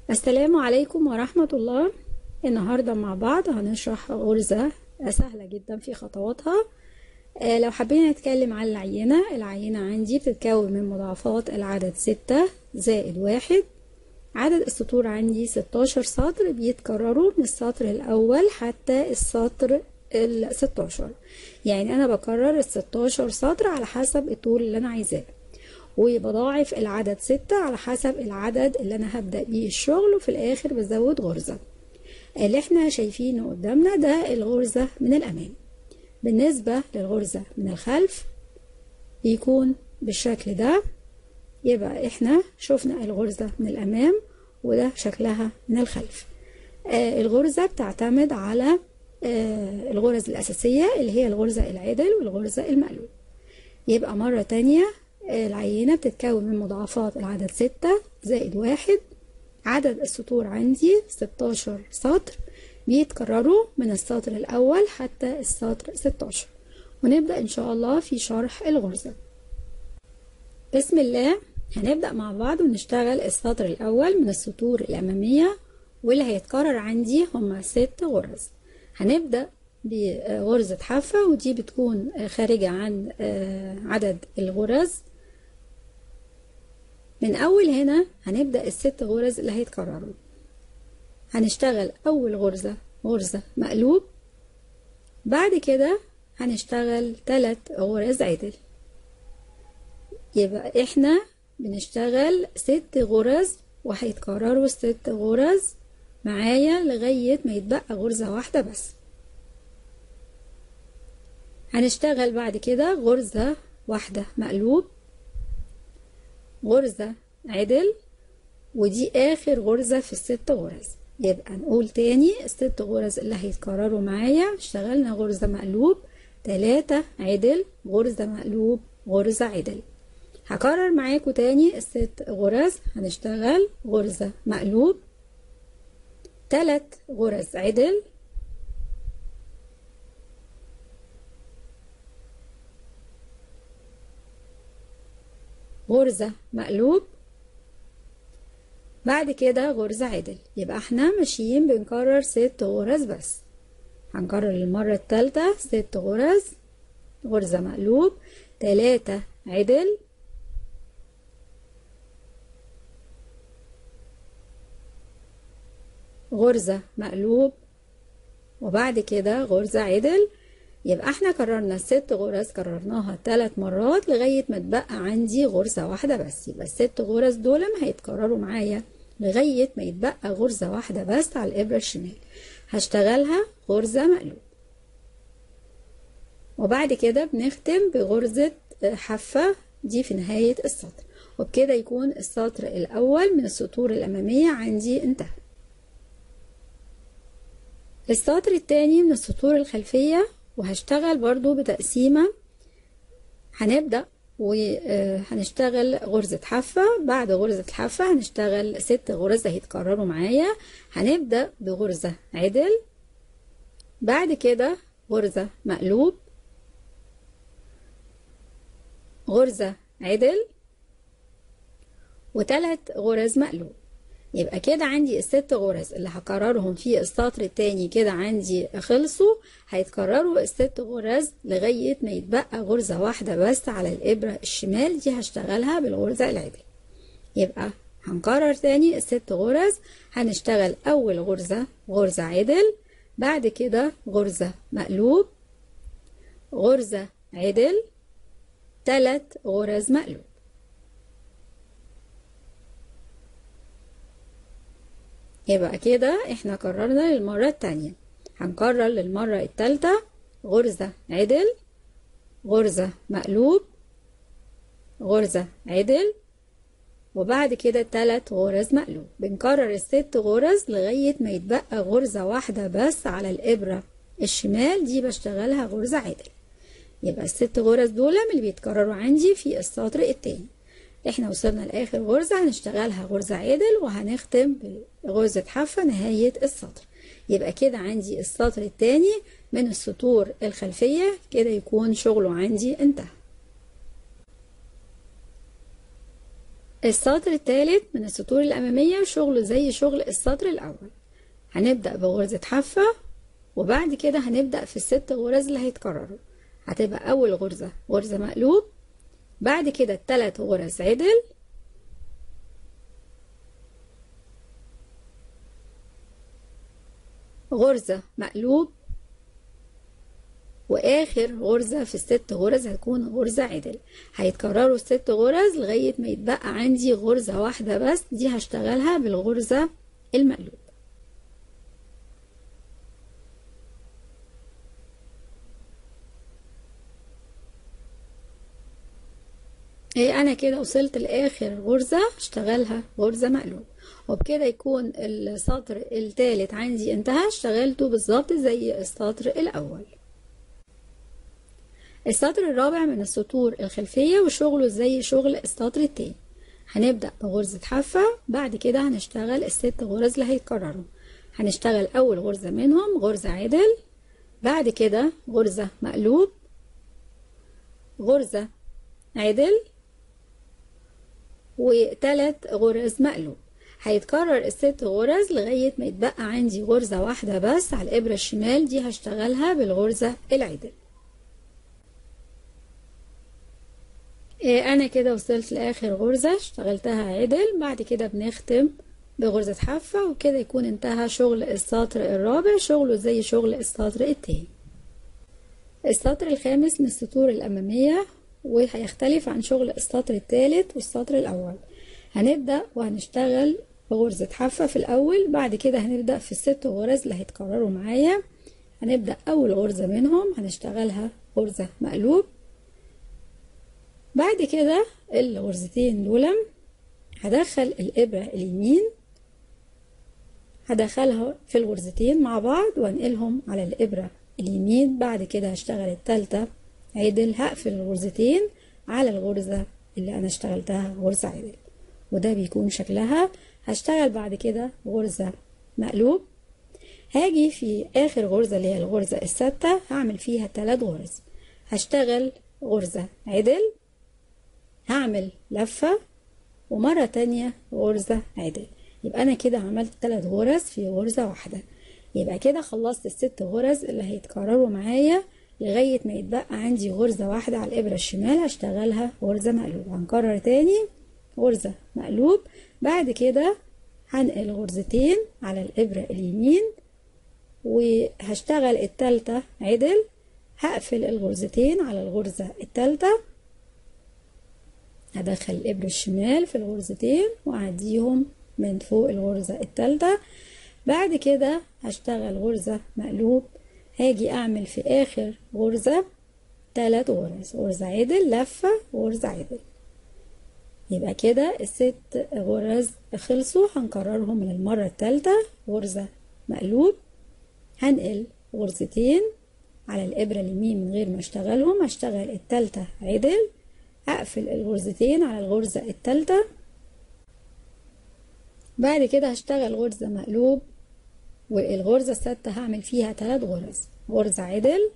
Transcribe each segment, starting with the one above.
السلام عليكم ورحمة الله النهاردة مع بعض هنشرح غرزة سهلة جدا في خطواتها آه، لو حابين نتكلم عن العينة العينة عندي بتتكون من مضاعفات العدد ستة زائد واحد عدد السطور عندي ستاشر سطر بيتكرروا من السطر الأول حتى السطر الستاشر يعني أنا بكرر الستاشر سطر على حسب الطول اللي أنا عايزاه وبضاعف العدد ستة على حسب العدد اللي أنا هبدأ بيه الشغل وفي الآخر بزود غرزة اللي احنا شايفينه قدامنا ده الغرزة من الأمام بالنسبة للغرزة من الخلف بيكون بالشكل ده يبقى احنا شفنا الغرزة من الأمام وده شكلها من الخلف آه الغرزة بتعتمد على آه الغرز الأساسية اللي هي الغرزة العدل والغرزة المقلوب يبقى مرة تانية العينة بتتكون من مضاعفات العدد ستة زائد واحد عدد السطور عندي ستاشر سطر بيتكرروا من السطر الأول حتى السطر ستاشر ونبدأ إن شاء الله في شرح الغرزة بسم الله هنبدأ مع بعض ونشتغل السطر الأول من السطور الأمامية واللي هيتكرر عندي هما ست غرز هنبدأ بغرزة حافة ودي بتكون خارجة عن عدد الغرز من أول هنا هنبدأ الست غرز اللي هيتكرروا هنشتغل أول غرزة غرزة مقلوب بعد كده هنشتغل تلات غرز عدل يبقى احنا بنشتغل ست غرز وهيتكرروا الست غرز معايا لغاية ما يتبقى غرزة واحدة بس هنشتغل بعد كده غرزة واحدة مقلوب غرزة عدل ودي آخر غرزة في الست غرز يبقى نقول تاني الست غرز اللي هيتكرروا معايا اشتغلنا غرزة مقلوب تلاتة عدل غرزة مقلوب غرزة عدل هكرر معاكم تاني الست غرز هنشتغل غرزة مقلوب تلات غرز عدل غرزة مقلوب بعد كده غرزة عدل يبقى احنا ماشيين بنكرر ست غرز بس هنكرر المرة التالتة ست غرز غرزة مقلوب تلاتة عدل غرزة مقلوب وبعد كده غرزة عدل يبقى احنا كررنا الست غرز كررناها ثلاث مرات لغاية ما تبقى عندي غرزة واحدة بس يبقى الست غرز دول هيتكرروا معايا لغاية ما يتبقى غرزة واحدة بس على الإبرة الشمال هشتغلها غرزة مقلوب وبعد كده بنختم بغرزة حافة دي في نهاية السطر وبكده يكون السطر الأول من السطور الأمامية عندي انتهى السطر التاني من السطور الخلفية وهشتغل برضو بتقسيمة هنبدأ وهنشتغل غرزة حافة بعد غرزة الحافة هنشتغل ست غرز هيتكرروا معايا هنبدأ بغرزة عدل بعد كده غرزة مقلوب غرزة عدل وثلاث غرز مقلوب يبقى كده عندي الست غرز اللي هكررهم في السطر التاني كده عندي خلصوا هيتكرروا الست غرز لغاية ما يتبقى غرزة واحدة بس على الإبرة الشمال دي هشتغلها بالغرزة العدل يبقى هنكرر تاني الست غرز هنشتغل أول غرزة غرزة عدل بعد كده غرزة مقلوب غرزة عدل تلات غرز مقلوب يبقى كده احنا كررنا للمرة التانية هنكرر للمرة التالتة غرزة عدل غرزة مقلوب غرزة عدل وبعد كده تلات غرز مقلوب بنكرر الست غرز لغاية ما يتبقى غرزة واحدة بس على الإبرة الشمال دي بشتغلها غرزة عدل يبقى الست غرز دول اللي بيتكرروا عندي في السطر التاني احنا وصلنا لاخر غرزة هنشتغلها غرزة عدل وهنختم بغرزة حافة نهاية السطر يبقى كده عندي السطر التاني من السطور الخلفية كده يكون شغله عندي انتهى السطر الثالث من السطور الأمامية شغله زي شغل السطر الأول هنبدأ بغرزة حافة وبعد كده هنبدأ في الست غرز اللي هيتكرروا هتبقى أول غرزة غرزة مقلوب بعد كده التلات غرز عدل غرزة مقلوب واخر غرزة في الست غرز هتكون غرزة عدل هيتكرروا الست غرز لغاية ما يتبقى عندي غرزة واحدة بس دي هشتغلها بالغرزة المقلوب ايه انا كده وصلت لاخر غرزة اشتغلها غرزة مقلوب وبكده يكون السطر الثالث عندي انتهى اشتغلته بالظبط زي السطر الاول السطر الرابع من السطور الخلفية وشغله زي شغل السطر التاني هنبدأ بغرزة حافة بعد كده هنشتغل الست غرز اللي هيتكرروا هنشتغل أول غرزة منهم غرزة عدل بعد كده غرزة مقلوب غرزة عدل وتلات غرز مقلوب هيتكرر الست غرز لغاية ما يتبقى عندي غرزة واحدة بس على الإبرة الشمال دي هشتغلها بالغرزة العدل انا كده وصلت لاخر غرزة اشتغلتها عدل بعد كده بنختم بغرزة حافة وكده يكون انتهى شغل السطر الرابع شغله زي شغل السطر التاني السطر الخامس من السطور الأمامية وهيختلف عن شغل السطر الثالث والسطر الأول هنبدأ وهنشتغل بغرزة حافة في الأول بعد كده هنبدأ في الست غرز اللي هيتكرروا معايا هنبدأ أول غرزة منهم هنشتغلها غرزة مقلوب بعد كده الغرزتين دول هدخل الإبرة اليمين هدخلها في الغرزتين مع بعض وانقلهم على الإبرة اليمين بعد كده هشتغل التالتة عدل هقفل الغرزتين على الغرزة اللي أنا اشتغلتها غرزة عدل وده بيكون شكلها هشتغل بعد كده غرزة مقلوب هاجي في آخر غرزة اللي هي الغرزة الستة هعمل فيها تلات غرز هشتغل غرزة عدل هعمل لفة ومرة تانية غرزة عدل يبقى أنا كده عملت تلات غرز في غرزة واحدة يبقى كده خلصت الست غرز اللي هيتكرروا معايا لغاية ما يتبقى عندي غرزة واحدة على الإبرة الشمال هشتغلها غرزة مقلوب هنكرر تاني غرزة مقلوب بعد كده هنقل غرزتين على الإبرة اليمين وهشتغل التالتة عدل هقفل الغرزتين على الغرزة التالتة هدخل الإبرة الشمال في الغرزتين وأعديهم من فوق الغرزة التالتة بعد كده هشتغل غرزة مقلوب هاجي أعمل في آخر غرزة تلات غرز غرزة عدل لفة غرزة عدل يبقى كده الست غرز خلصوا هنكررهم من المرة التالتة غرزة مقلوب هنقل غرزتين على الإبرة اليمين من غير ما اشتغلهم هشتغل التالتة عدل هقفل الغرزتين على الغرزة التالتة بعد كده هشتغل غرزة مقلوب والغرزة الستة هعمل فيها تلات غرز غرزة عدل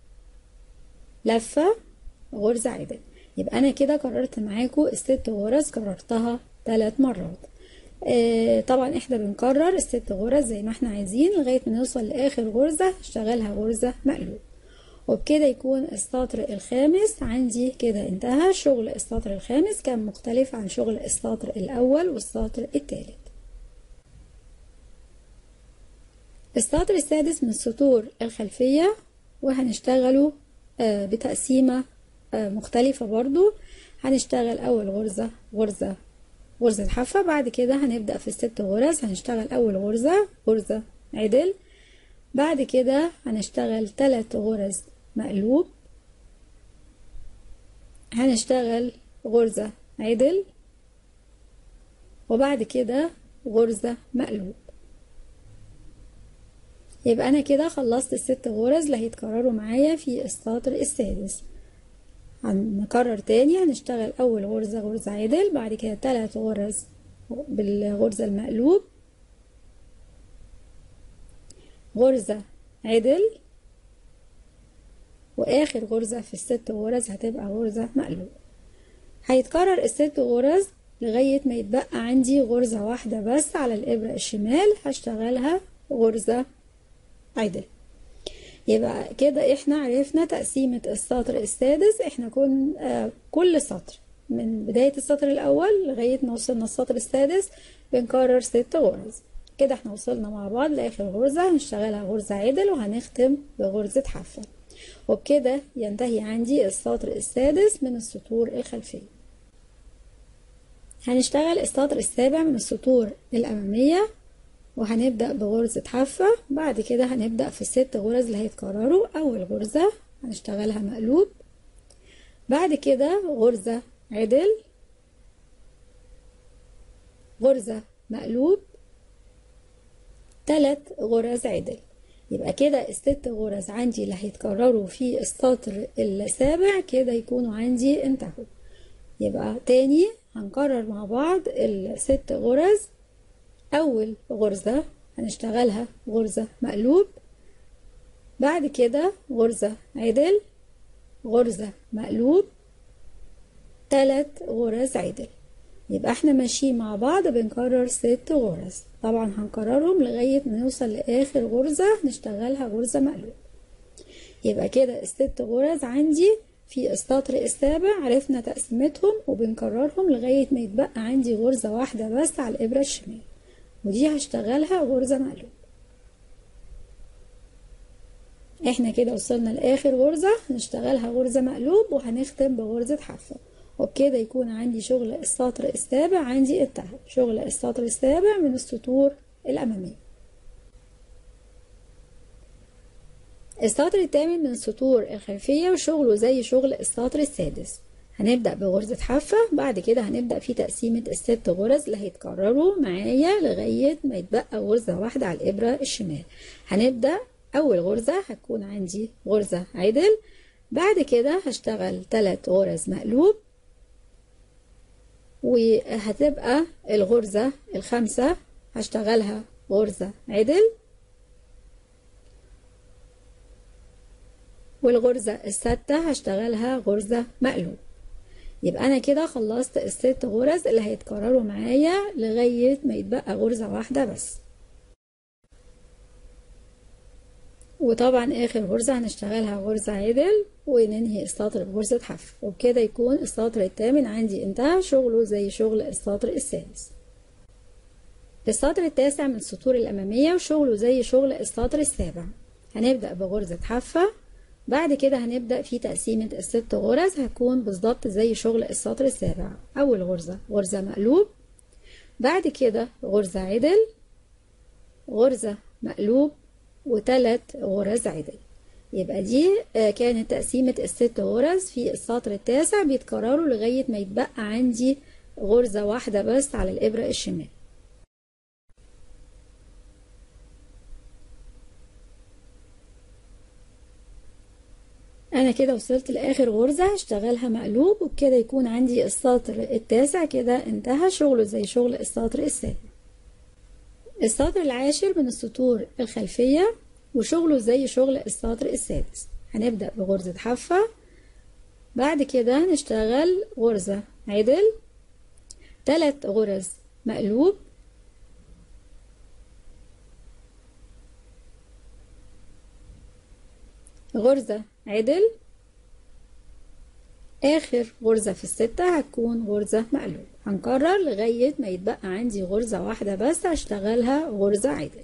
لفة غرزة عدل يبقى أنا كده كررت معاكم الست غرز كررتها تلات مرات آه طبعا احنا بنكرر الست غرز زي ما احنا عايزين لغاية ما نوصل لآخر غرزة اشتغلها غرزة مقلوب وبكده يكون السطر الخامس عندي كده انتهى شغل السطر الخامس كان مختلف عن شغل السطر الأول والسطر الثالث السطر السادس من السطور الخلفية وهنشتغله آه بتقسيمة آه مختلفة برضو هنشتغل أول غرزة غرزة غرزة حافة بعد كده هنبدأ في الست غرز هنشتغل أول غرزة غرزة عدل بعد كده هنشتغل تلات غرز مقلوب هنشتغل غرزة عدل وبعد كده غرزة مقلوب يبقى أنا كده خلصت الست غرز اللي هيتكرروا معايا في السطر السادس هنكرر تاني هنشتغل أول غرزة غرزة عدل بعد كده تلات غرز بالغرزة المقلوب غرزة عدل واخر غرزة في الست غرز هتبقى غرزة مقلوب هيتكرر الست غرز لغاية ما يتبقى عندي غرزة واحدة بس على الإبرة الشمال هشتغلها غرزة عدل يبقى كده احنا عرفنا تقسيمة السطر السادس احنا كن آه كل سطر من بداية السطر الأول لغاية ما وصلنا السطر السادس بنكرر ست غرز كده احنا وصلنا مع بعض لآخر غرزة هنشتغلها غرزة عدل وهنختم بغرزة حافة وبكده ينتهي عندي السطر السادس من السطور الخلفية هنشتغل السطر السابع من السطور الأمامية وهنبدأ بغرزة حافة بعد كده هنبدأ في الست غرز اللي هيتكرروا أول غرزة هنشتغلها مقلوب بعد كده غرزة عدل غرزة مقلوب تلات غرز عدل يبقى كده الست غرز عندي اللي هيتكرروا في السطر السابع كده يكونوا عندي انتهوا يبقى تاني هنكرر مع بعض الست غرز أول غرزة هنشتغلها غرزة مقلوب بعد كده غرزة عدل غرزة مقلوب تلات غرز عدل يبقى احنا ماشيين مع بعض بنكرر ست غرز طبعا هنكررهم لغاية ما نوصل لآخر غرزة نشتغلها غرزة مقلوب يبقى كده الست غرز عندي في السطر السابع عرفنا تقسيمتهم وبنكررهم لغاية ما يتبقى عندي غرزة واحدة بس على الإبرة الشمال ودي هشتغلها غرزة مقلوب احنا كده وصلنا لآخر غرزة هنشتغلها غرزة مقلوب وهنختم بغرزة حافة وبكده يكون عندي شغل السطر السابع عندي انتهى شغل السطر السابع من السطور الأمامية السطر الثامن من السطور الخلفية وشغله زي شغل السطر السادس هنبدأ بغرزة حافة بعد كده هنبدأ في تقسيمة الست غرز اللي هيتكرروا معايا لغاية ما يتبقى غرزة واحدة على الإبرة الشمال هنبدأ أول غرزة هتكون عندي غرزة عدل بعد كده هشتغل ثلاث غرز مقلوب وهتبقى الغرزة الخامسة هشتغلها غرزة عدل والغرزة الستة هشتغلها غرزة مقلوب يبقى أنا كده خلصت الست غرز اللي هيتكرروا معايا لغاية ما يتبقى غرزة واحدة بس وطبعا آخر غرزة هنشتغلها غرزة عدل وننهي السطر بغرزة حف وبكده يكون السطر الثامن عندي انتهى شغله زي شغل السطر السادس السطر التاسع من السطور الأمامية وشغله زي شغل السطر السابع هنبدأ بغرزة حافة بعد كده هنبدأ في تقسيمة الست غرز هتكون بالظبط زي شغل السطر السابع أول غرزة غرزة مقلوب بعد كده غرزة عدل غرزة مقلوب وتلات غرز عدل يبقى دي كانت تقسيمة الست غرز في السطر التاسع بيتكرروا لغاية ما يتبقى عندي غرزة واحدة بس على الإبرة الشمال انا كده وصلت لاخر غرزة هشتغلها مقلوب وبكده يكون عندي السطر التاسع كده انتهى شغله زي شغل السطر السابع السطر العاشر من السطور الخلفية وشغله زي شغل السطر السادس هنبدأ بغرزة حافة بعد كده نشتغل غرزة عدل تلات غرز مقلوب غرزة عدل آخر غرزة في الستة هتكون غرزة مقلوب هنكرر لغاية ما يتبقى عندي غرزة واحدة بس هشتغلها غرزة عدل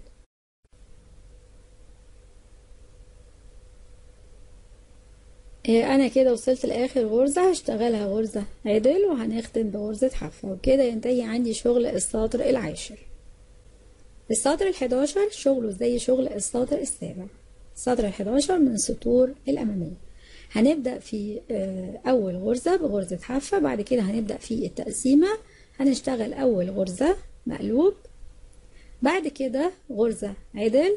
انا كده وصلت لاخر غرزة هشتغلها غرزة عدل وهنختم بغرزة حافة وكده ينتهي عندي شغل السطر العاشر السطر الحداشر شغله زي شغل السطر السابع السطر الحداشر من السطور الأمامية هنبدأ في أول غرزة بغرزة حافة بعد كده هنبدأ في التقسيمة هنشتغل أول غرزة مقلوب بعد كده غرزة عدل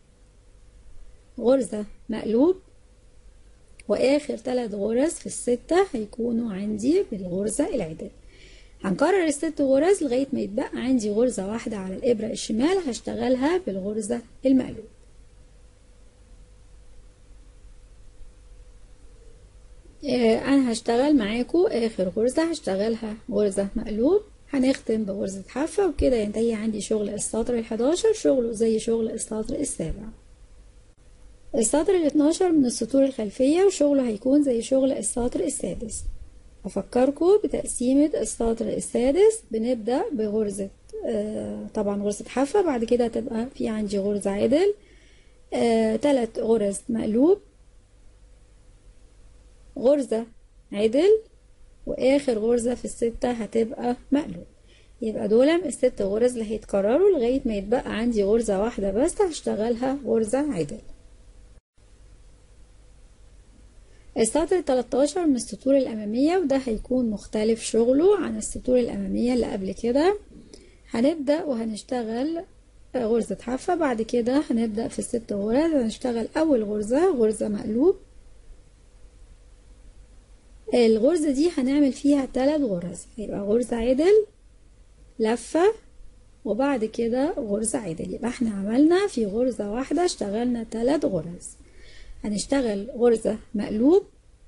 غرزة مقلوب وآخر ثلاث غرز في الستة هيكونوا عندي بالغرزة العدل هنكرر الست غرز لغاية ما يتبقى عندي غرزة واحدة على الإبرة الشمال هشتغلها بالغرزة المقلوب انا هشتغل معاكم اخر غرزة هشتغلها غرزة مقلوب هنختم بغرزة حافة وكده ينتهي عندي شغل السطر الحداشر شغله زي شغل السطر السابع السطر الاتناشر من السطور الخلفية وشغله هيكون زي شغل السطر السادس أفكركم بتقسيمة السطر السادس بنبدأ بغرزة آه طبعا غرزة حافة بعد كده هتبقى في عندي غرزة عدل آه تلات غرز مقلوب غرزة عدل واخر غرزة في الستة هتبقى مقلوب يبقى دول الست غرز اللي هيتكرروا لغاية ما يتبقى عندي غرزة واحدة بس هشتغلها غرزة عدل السطر 13 من السطور الأمامية وده هيكون مختلف شغله عن السطور الأمامية اللي قبل كده هنبدأ وهنشتغل غرزة حافة بعد كده هنبدأ في الست غرز هنشتغل أول غرزة غرزة مقلوب الغرزة دي هنعمل فيها تلات غرز هيبقى غرزة عدل لفة وبعد كده غرزة عدل يبقى احنا عملنا في غرزة واحدة اشتغلنا تلات غرز هنشتغل غرزة مقلوب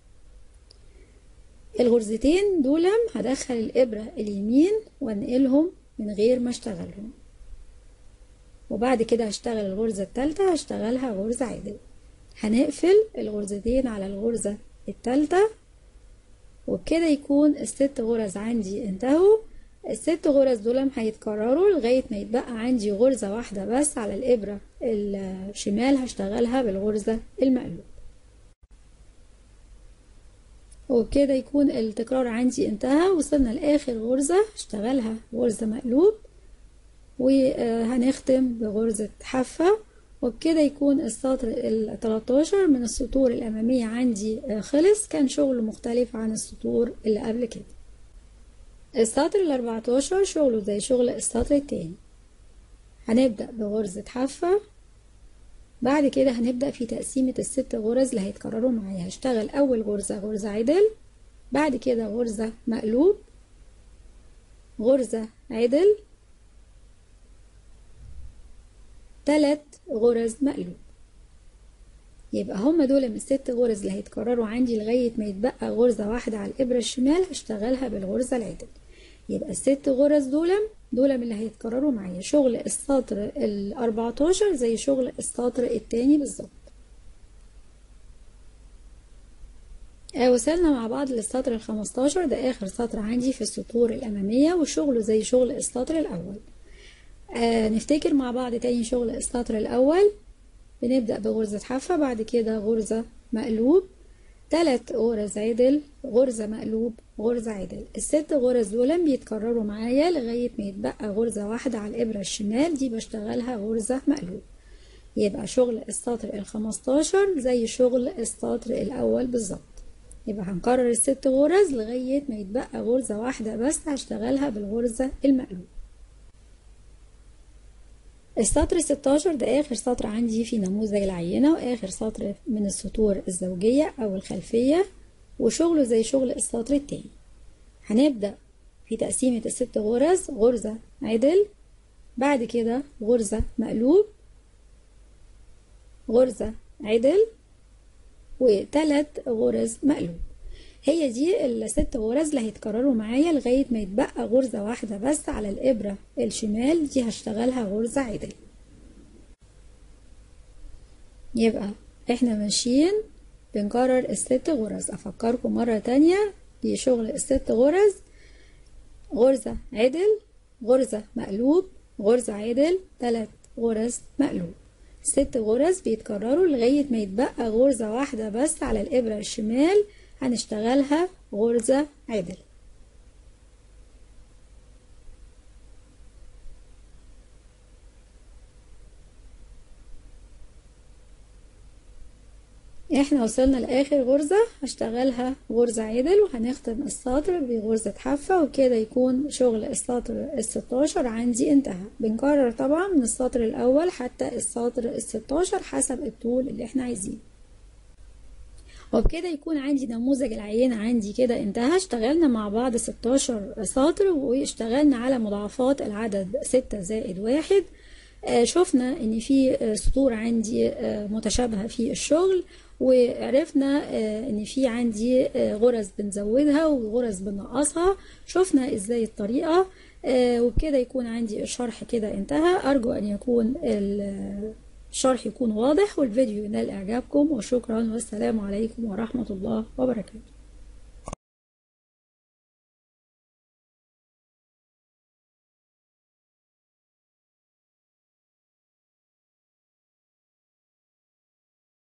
الغرزتين دول هدخل الإبرة اليمين وانقلهم من غير ما اشتغلهم وبعد كده هشتغل الغرزة التالتة هشتغلها غرزة عدل هنقفل الغرزتين على الغرزة التالتة وبكده يكون الست غرز عندي انتهوا الست غرز دول هيتكرروا لغاية ما يتبقى عندي غرزة واحدة بس على الإبرة الشمال هشتغلها بالغرزة المقلوب وبكده يكون التكرار عندي انتهى وصلنا لآخر غرزة هشتغلها غرزة مقلوب وهنختم بغرزة حافة وبكده يكون السطر ال 13 من السطور الأمامية عندي خلص كان شغله مختلف عن السطور اللي قبل كده السطر ال 14 شغله زي شغل السطر التاني هنبدأ بغرزة حافة بعد كده هنبدأ في تقسيمة الست غرز اللي هيتكرروا معايا هشتغل أول غرزة غرزة عدل بعد كده غرزة مقلوب غرزة عدل تلات غرز مقلوب يبقى هما دول من الست غرز اللي هيتكرروا عندي لغاية ما يتبقى غرزة واحدة على الإبرة الشمال هشتغلها بالغرزة العدل يبقى الست غرز دول دول من اللي هيتكرروا معايا شغل السطر ال 14 زي شغل السطر التاني بالظبط آه وصلنا مع بعض للسطر ال 15 ده آخر سطر عندي في السطور الأمامية وشغله زي شغل السطر الأول آه نفتكر مع بعض تاني شغل السطر الأول بنبدأ بغرزة حافة بعد كده غرزة مقلوب تلات غرز عدل غرزة مقلوب غرزة عدل الست غرز دول بيتكرروا معايا لغاية ما يتبقى غرزة واحدة على الإبرة الشمال دي بشتغلها غرزة مقلوب يبقى شغل السطر الخمستاشر زي شغل السطر الأول بالظبط يبقى هنكرر الست غرز لغاية ما يتبقى غرزة واحدة بس هشتغلها بالغرزة المقلوب السطر 16 ده آخر سطر عندي في نموذج العينة وآخر سطر من السطور الزوجية أو الخلفية وشغله زي شغل السطر التاني هنبدأ في تقسيمة الست غرز غرزة عدل بعد كده غرزة مقلوب غرزة عدل وتلات غرز مقلوب هي دي الست غرز اللي هيتكرروا معايا لغاية ما يتبقى غرزة واحدة بس على الإبرة الشمال دي هشتغلها غرزة عدل يبقى احنا ماشيين بنكرر الست غرز افكركم مرة تانية دي شغل الست غرز غرزة عدل غرزة مقلوب غرزة عدل تلات غرز مقلوب ست غرز بيتكرروا لغاية ما يتبقى غرزة واحدة بس على الإبرة الشمال هنشتغلها غرزة عدل احنا وصلنا لاخر غرزة هشتغلها غرزة عدل وهنختم السطر بغرزة حافة وكده يكون شغل السطر الستاشر عندي انتهى بنكرر طبعا من السطر الاول حتى السطر الستاشر حسب الطول اللي احنا عايزينه وبكده يكون عندي نموذج العينة عندي كده انتهى اشتغلنا مع بعض 16 سطر واشتغلنا على مضاعفات العدد 6 زائد واحد آه شفنا ان في سطور عندي آه متشابهة في الشغل وعرفنا آه ان في عندي غرز بنزودها وغرز بنقصها شفنا ازاي الطريقة آه وبكده يكون عندي الشرح كده انتهى أرجو أن يكون الشرح يكون واضح والفيديو ينال إعجابكم وشكرا والسلام عليكم ورحمة الله وبركاته